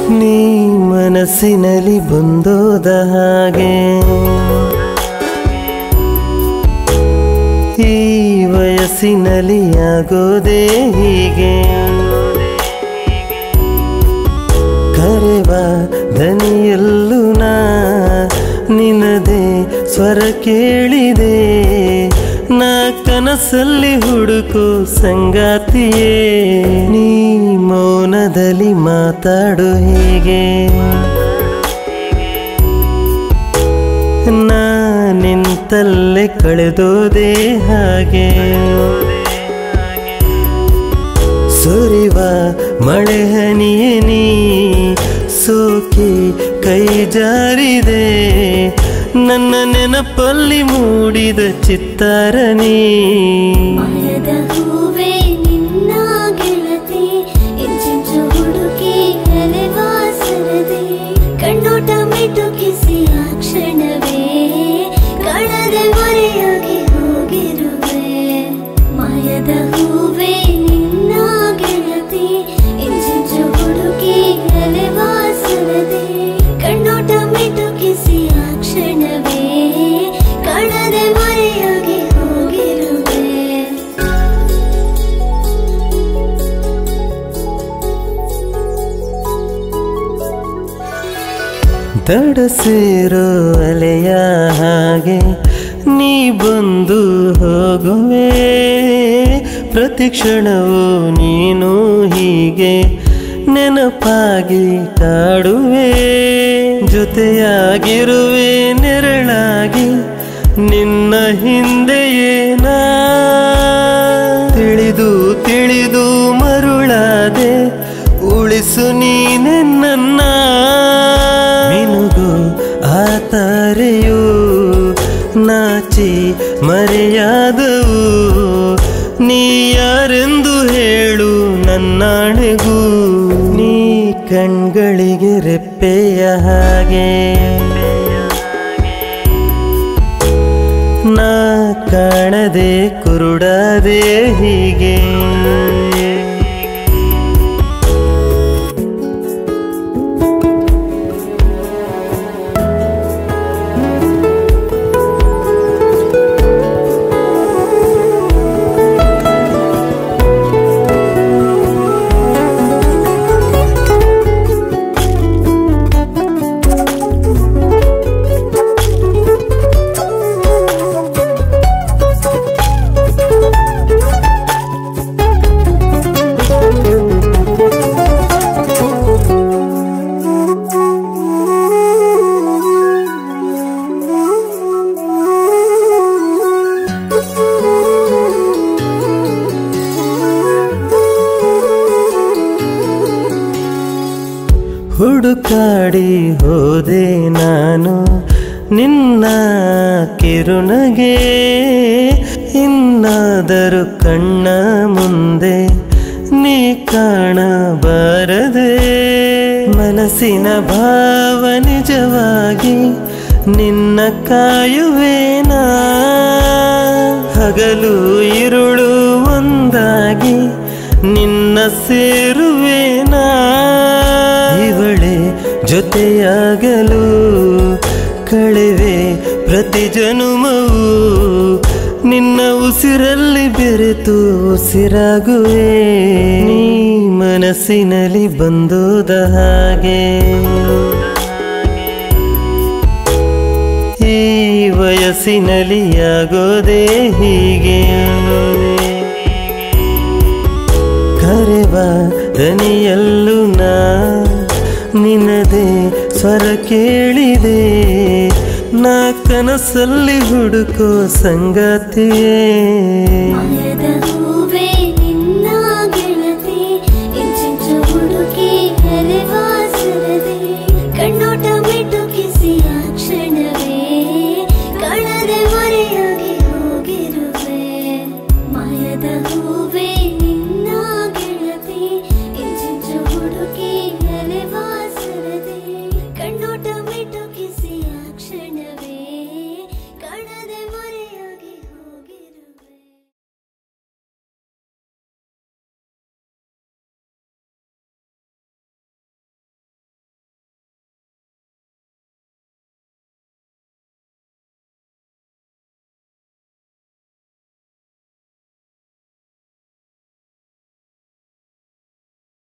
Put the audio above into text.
ನೀ ಮನಸ್ಸಿನಲ್ಲಿ ಬಂದೋದ ಹಾಗೆ ಈ ವಯಸ್ಸಿನಲ್ಲಿ ಆಗೋದೇ ಹೀಗೆ ಕರೆವ ದನಿಯಲ್ಲೂ ನಾ ನಿನದೆ ಸ್ವರ ಕೇಳಿದೆ ನಾ ಕನಸಲ್ಲಿ ಹುಡುಕು ಸಂಗಾತಿಯೇ ನೀ ಮೌನದಲ್ಲಿ ಮಾತಾಡು ಹೀಗೆ ನಾ ನಿಂತಲ್ಲೇ ಕಳೆದೋದೇ ಹಾಗೆ ಸುರಿವ ಮಳೆ ಹನಿಯೇ ನೀ ಸೋಕಿ ಕೈ ಜಾರಿದೆ ನನ್ನ ನೆನಪಲ್ಲಿ ಮೂಡಿದ ಚಿತ್ತಾರ ನೀ ಮಾಯದ ಹೂವೇ ನಿನ್ನ ಗೆಳತಿ ಇಂಚಿಂಚು ಹುಡುಕಿ ಅಲೆವಾಸರದೆ ಕಣ್ಣೋಟ ಮಿಟುಕಿಸಿ ಆ ಕ್ಷಣವೇ ಕಣದೆ ಮರೆಯಾಗಿ ಹೋಗಿರುವೆ ಮಾಯದ ಹೂವೇ ನಿನ್ನ ಗೆಳತಿ ಇಂಚಿಂಚು ಹುಡುಕಿ ಅಲೆವಾಸರದೆ ಕಣ್ಣೋಟ ಮಿಟುಕಿಸಿ ಆ ಕ್ಷಣವೇ ಕಣದೆ ಮರೆಯಾಗಿ ಹೋಗಿರುವೆ ದಡ ಸೇರೋ ಅಲೆಯ ಹಾಗೆ ನೀ ಬಂದು ಹೋಗುವೆ ಪ್ರತಿ ಕ್ಷಣವೂ ನೀನು ಹೀಗೆ ನೆನಪಾಗಿ ಕಾಡುವೆ ಜೊತೆಯಾಗಿರುವೆ ನೆರಳಾಗಿ ನಿನ್ನ ಹಿಂದೆಯೇ ನಾ ತಿಳಿದು ತಿಳಿದು ಮರುಳಾದೆ ಉಳಿಸು ನೀನೆ ನನ್ನ ಮಿನುಗು ಆ ತಾರೆಯು ನಾಚಿ ಮರೆಯಾದವು ನೀ ಯಾರೆಂದು ಹೇಳು ನನ್ನಾಣೆಗೂ ನೀ ಕಣ್ಗಳಿಗೆ ರೆಪ್ಪೆಯ ಹಾಗೆ ನಾ ಕಾಣದೆ ಕುರುಡಾದೆ ಹೀಗೆ ಹುಡುಕಾಡಿ ಹೋದೆ ನಾನು ನಿನ್ನ ಕಿರುನಗೆ ಇನ್ನಾದರೂ ಕಣ್ಣ ಮುಂದೆ ನೀ ಕಾಣಬಾರದೆ ಮನಸ್ಸಿನ ಭಾವ ನಿಜವಾಗಿ ನಿನ್ನ ಕಾಯುವೇನಾ ಹಗಲು ಇರುಳು ಒಂದಾಗಿ ನಿನ್ನ ಸೇರುವೇನಾ ಇವಳೆ ಜೊತೆಯಾಗಲು ಕಳೆವೆ ಪ್ರತಿ ಜನುಮವು ನಿನ್ನ ಉಸಿರಲ್ಲಿ ಬೆರೆತು ಉಸಿರಾಗುವೆ ನೀ ಮನಸ್ಸಿನಲ್ಲಿ ಬಂದೋದ ಹಾಗೆ ಈ ವಯಸ್ಸಿನಲ್ಲಿ ಆಗೋದೇ ಹೀಗೆ ಕರೆವ ದನಿಯಲ್ಲೂ ನಾ ನಿನದೆ ಸ್ವರ ಕೇಳಿದೆ ನಾ ಕನಸಲ್ಲಿ ಹುಡುಕೋ ಸಂಗತಿಯೇ ಮಾಯದ ಹೂವೇ ನಿನ್ನ ಗೆಳತಿ ಇಂಚಿಂಚು ಹುಡುಕಿ ಅಲೆವಾಸರದೆ ಕಣ್ಣೋಟ ಮಿಟುಕಿಸಿ ಆ ಕ್ಷಣವೇ ಕಣದೆ ಮರೆಯಾಗಿ ಹೋಗಿರುವೆ ಮಾಯದ ಹೂವೇ